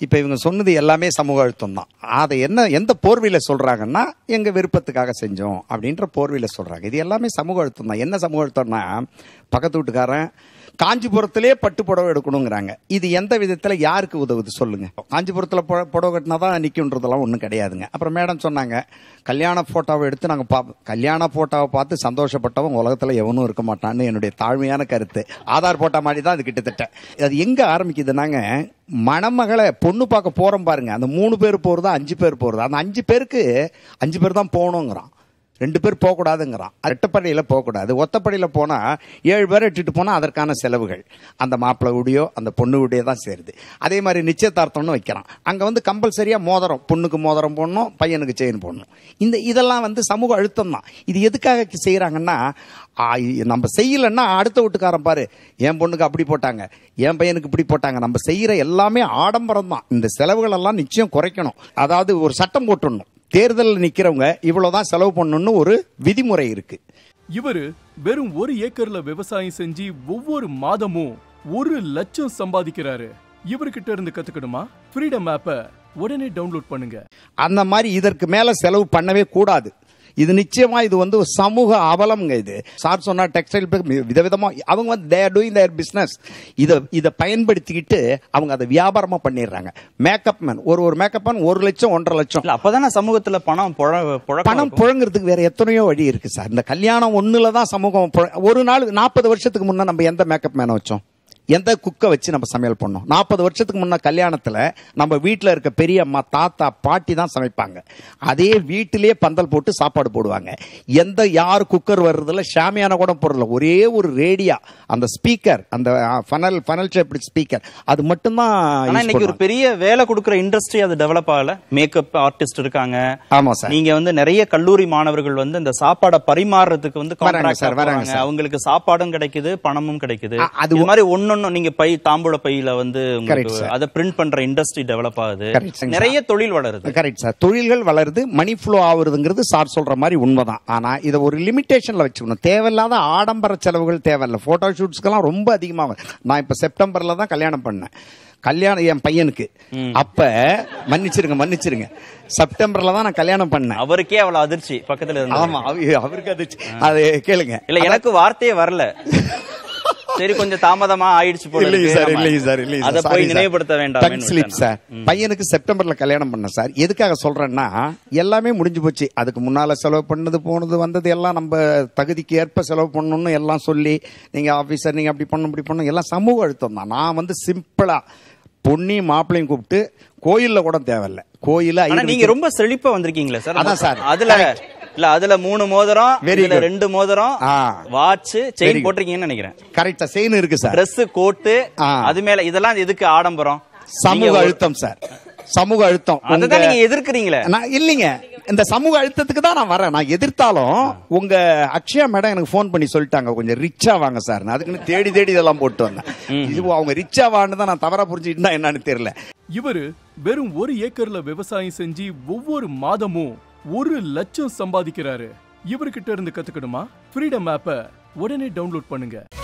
இப்போ இவங்க சொன்னது எல்லாமே சமூக அழுத்தம் தான் அதை என்ன எந்த போர்வையில் சொல்கிறாங்கன்னா எங்கள் விருப்பத்துக்காக செஞ்சோம் அப்படின்ற போர்வையில் சொல்கிறாங்க இது எல்லாமே சமூக அழுத்தம் தான் என்ன சமூக அழுத்தம்னா பக்கத்து வீட்டுக்காரன் காஞ்சிபுரத்திலே பட்டு புடவை எடுக்கணுங்கிறாங்க இது எந்த விதத்தில் யாருக்கு உதவுது சொல்லுங்க காஞ்சிபுரத்தில் புட- புடவை கட்டினா தான் நிற்குன்றதெல்லாம் ஒன்றும் கிடையாதுங்க அப்புறம் மேடம் சொன்னாங்க கல்யாண ஃபோட்டோவை எடுத்து நாங்கள் பார்ப்போம் கல்யாண ஃபோட்டோவை பார்த்து சந்தோஷப்பட்டவன் உலகத்தில் எவனும் இருக்க மாட்டான்னு என்னுடைய தாழ்மையான கருத்து ஆதார் போட்டோ மாதிரி தான் அது கிட்டத்தட்ட அது எங்கே ஆரம்பிக்குதுன்னாங்க மணமகளை பொண்ணு பார்க்க போகிறோம் பாருங்க அந்த மூணு பேர் போகிறதா அஞ்சு பேர் போகிறது அந்த அஞ்சு பேருக்கு அஞ்சு பேர் தான் போகணுங்கிறான் ரெண்டு பேர் போகக்கூடாதுங்கிறான் ரெட்டப்படையில் போகக்கூடாது ஒத்தப்படையில் போனால் ஏழு பேர் இட்டுட்டு போனால் அதற்கான செலவுகள் அந்த மாப்பிள்ளை வீடியோ அந்த பொண்ணு வீடியோ தான் சேருது அதே மாதிரி நிச்சயதார்த்தம்னு வைக்கிறான் அங்கே வந்து கம்பல்சரியாக மோதிரம் பொண்ணுக்கு மோதிரம் போடணும் பையனுக்கு செயின் போடணும் இந்த இதெல்லாம் வந்து சமூக அழுத்தம் தான் இது எதுக்காக செய்கிறாங்கன்னா ஆ, இ- நம்ம செய்யலைன்னா அடுத்த வீட்டுக்காரன் பாரு என் பொண்ணுக்கு அப்படி போட்டாங்க என் பையனுக்கு இப்படி போட்டாங்க நம்ம செய்கிற எல்லாமே ஆடம்பரம் தான் இந்த செலவுகள் எல்லாம் நிச்சயம் குறைக்கணும் அதாவது ஒரு சட்டம் போட்டுடணும் தேர்தலில் நிற்கிறவங்க இவ்வளோதான் செலவு பண்ணணும்னு ஒரு விதிமுறை இருக்கு இவரு வெறும் ஒரு ஏக்கர்ல விவசாயம் செஞ்சு ஒவ்வொரு மாதமும் ஒரு லட்சம் சம்பாதிக்கிறாரு இவர்கிட்ட இருந்து கத்துக்கணுமா ஃப்ரீடம் ஆப்ப உடனே டவுன்லோட் பண்ணுங்க அந்த மாதிரி இதற்கு மேலே செலவு பண்ணவே கூடாது இது நிச்சயமா இது வந்து ஒரு சமூக அவலம்ங்க இது சார் சொன்னா டெக்ஸ்டைல் விதவிதமா அவங்க வந்து தேர் டூயிங் தேர் பிஸ்னஸ் இதை இதை பயன்படுத்திக்கிட்டு அவங்க அதை வியாபாரமா பண்ணிடுறாங்க மேக்கப் மேன் ஒரு ஒரு மேக்கப் மேன் ஒரு லட்சம் ஒன்றரை லட்சம் இல்ல அப்பதானே சமூகத்துல பணம் புழ புழக்கம் பணம் இருக்கும். புழங்குறதுக்கு வேற எத்தனையோ வழி இருக்கு சார் இந்த கல்யாணம் ஒண்ணுல தான் சமூகம் புழ- ஒரு நாள் நாற்பது வருஷத்துக்கு முன்ன நம்ம எந்த மேக்கப் மேனை வச்சோம் எந்த குக்கை வச்சு நம்ம சமையல் பண்ணோம் நாற்பது வருஷத்துக்கு முன்ன கல்யாணத்துல நம்ம வீட்டில் இருக்க பெரிய அம்மா தாத்தா பாட்டி தான் சமைப்பாங்க அதே வீட்டிலேயே பந்தல் போட்டு சாப்பாடு போடுவாங்க எந்த யார் குக்கர் வர்றதுல ஷாமியான கூட போடல ஒரே ஒரு ரேடியா அந்த ஸ்பீக்கர் அந்த ஃபனல் ஃபனல் ஷேப்டு ஸ்பீக்கர் அது மட்டும்தான் ஆனா use இன்னைக்கு ஒரு பண்ணுவாங்க. பெரிய வேலை கொடுக்குற இண்டஸ்ட்ரி அது டெவலப் ஆகல மேக்கப் ஆர்டிஸ்ட் இருக்காங்க ஆமா சார் நீங்க வந்து நிறைய கல்லூரி மாணவர்கள் வந்து இந்த சாப்பாடை பரிமாறுறதுக்கு வந்து வராங்க contract சார், வராங்க போறாங்க. சார். அவங்களுக்கு சாப்பாடும் கிடைக்குது பணமும் கிடைக்குது அ- அது இது மாதிரி ஒன்னொன்னு நீங்க பை தாம்பூல பையில வந்து Correct, உங்களுக்கு sir. அதை பிரிண்ட் பண்ற இண்டஸ்ட்ரி டெவலப் ஆகுது Correct, sir. நிறைய தொழில் வளருது கரெக்ட் சார் தொழில்கள் வளருது மணி ஃப்ளோ ஆகுறதுங்கிறது சார் சொல்ற மாதிரி உண்மைதான் ஆனா இதை ஒரு லிமிட்டேஷன்ல வச்சுக்கணும் தேவையில்லாத ஆடம்பர செலவுகள் தேவையில்ல போட்டோ ஷூட்ஸ்க்கெல்லாம் ரொம்ப அதிகமாகும் நான் இப்ப செப்டம்பர்ல தான் கல்யாணம் பண்ணேன் கல்யாணம் என் பையனுக்கு அப்ப மன்னிச்சிருங்க மன்னிச்சிருங்க செப்டம்பர்ல தான் நான் கல்யாணம் பண்ணேன் அவருக்கே அவ்வளவு அதிர்ச்சி பக்கத்துல இருந்து ஆமா அவ- அவருக்கு அது அது கேளுங்க இல்ல எனக்கு வார்த்தையே வரல சரி கொஞ்சம் தாமதமா ஆயிடுச்சு போல இல்லைங்க இருக்கு. சார் நம்ம இல்லைங்க சார் இல்லைங்க அதை சார் போய் sorry சார். நினைவுபடுத்த வேண்டாம் Tongue slip சார் பையனுக்கு செப்டம்பர்ல கல்யாணம் பண்ணேன் சார் எதுக்காக சொல்றேன்னா எல்லாமே முடிஞ்சு போச்சு அதுக்கு முன்னால செலவு பண்ணது போனது வந்தது எல்லாம் நம்ம தகுதிக்கு ஏற்ப செலவு பண்ணணும்னு எல்லாம் சொல்லி நீங்க ஆபீசர் நீங்க அப்படி பண்ணணும் இப்படி பண்ணணும் எல்லாம் சமூக அழுத்தம் தான் நான் வந்து சிம்பிளா பொண்ணையும் மாப்பிளையும் கூப்பிட்டு கோயில்ல கூட தேவையில்ல கோயில ஆனா ஐயர் நீங்க ரொம்ப செழிப்பா வந்திருக்கீங்களே சார் அதான் சார். அதுல இல்ல அதுல மூணு மோதிரம் Very இதுல good. ரெண்டு மோதிரம் ஆ. Watch Very chain good. போட்டிருக்கீங்கன்னு நினைக்கிறேன் கரெக்டா செயின் இருக்கு சார் Dress கோட்டு ஆ. அது மேல இதெல்லாம் எதுக்கு ஆடம்பரம் சமூக நீங்க ஒரு- அழுத்தம் சார் சமூக அழுத்தம் அதுதான் உங்க- நீங்க எதிர்க்கிறீங்களே நான் இல்லைங்க இந்த சமூக அழுத்தத்துக்கு தான் நான் வரேன் நான் எதிர்த்தாலும் உங்க அக்ஷயா மேடம் எனக்கு ஃபோன் பண்ணி சொல்லிட்டாங்க கொஞ்சம் ரிச்சா வாங்க சார் நான் அதுக்குன்னு தேடி தேடி இதெல்லாம் போட்டு வந்தேன் இது அவங்க ரிச்சா வான்னு தான் நான் தவறா புரிஞ்சுக்கிட்டா என்னன்னு தெரியல இவரு வெறும் ஒரு ஏக்கர்ல விவசாயம் செஞ்சு ஒவ்வொரு மாதமும் ஒரு லட்சம் சம்பாதிக்கிறாரு இவர்கிட்ட இருந்து கத்துக்கணுமா ஃப்ரீடம் ஆப்ப உடனே டவுன்லோட் பண்ணுங்க